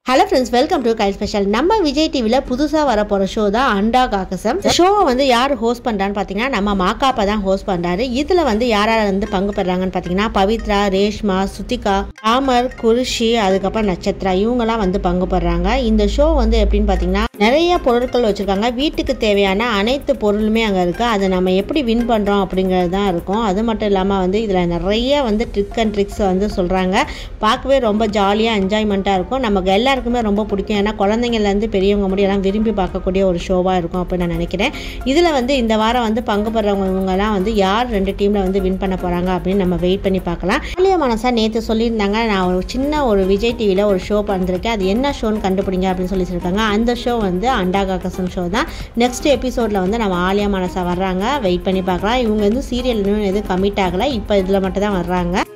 hello friends welcome to கைல் special நம்ம விஜய் டிவியில் புதுசாக வர போகிற ஷோ தான் அண்டா காக்கசம் ஷோவை வந்து யார் ஹோஸ்ட் பண்ணுறான்னு பார்த்தீங்கன்னா நம்ம மாக்காப்பா தான் ஹோஸ்ட் பண்ணுறாரு இதில் வந்து யார் யார் வந்து பங்கு பெறாங்கன்னு பார்த்தீங்கன்னா பவித்ரா ரேஷ்மா சுத்திகா ராமர் குருஷி அதுக்கப்புறம் நட்சத்திரா இவங்கெல்லாம் வந்து பங்கு பெறாங்க இந்த ஷோ வந்து எப்படின்னு பார்த்தீங்கன்னா நிறைய பொருட்கள் வச்சுருக்காங்க வீட்டுக்கு தேவையான அனைத்து பொருளுமே அங்கே இருக்குது அதை நம்ம எப்படி வின் பண்ணுறோம் அப்படிங்கிறது தான் இருக்கும் அது மட்டும் இல்லாமல் வந்து இதில் நிறைய வந்து ட்ரிக் அண்ட் ட்ரிக்ஸ் வந்து சொல்கிறாங்க பார்க்கவே ரொம்ப ஜாலியாக என்ஜாய்மெண்ட்டாக இருக்கும் நமக்கு எல்லாருக்குமே ரொம்ப பிடிக்கும் ஏன்னா குழந்தைங்கள்லேருந்து பெரியவங்க முடியும் எல்லாம் விரும்பி பார்க்கக்கூடிய ஒரு ஷோவாக இருக்கும் அப்படின்னு நான் நினைக்கிறேன் இதில் வந்து இந்த வாரம் வந்து பங்கு பெறவங்க இவங்கெல்லாம் வந்து யார் ரெண்டு டீமில் வந்து வின் பண்ண போகிறாங்க அப்படின்னு நம்ம வெயிட் பண்ணி பார்க்கலாம் ஆலியா மனசா நேற்று சொல்லியிருந்தாங்க நான் ஒரு சின்ன ஒரு விஜய் டிவியில் ஒரு ஷோ பண்ணிருக்கேன் அது என்ன ஷோன்னு கண்டுபிடிங்க அப்படின்னு சொல்லி சொல்லியிருக்காங்க அந்த ஷோ வந்து அண்டா காக்கசம் ஷோ தான் நெக்ஸ்ட் எபிசோடில் வந்து நம்ம ஆலியா மனசா வர்றாங்க வெயிட் பண்ணி பார்க்கலாம் இவங்க வந்து சீரியல் இன்னும் எதுவும் கமிட் ஆகலை இப்போ இதில் மட்டும் தான் வர்றாங்க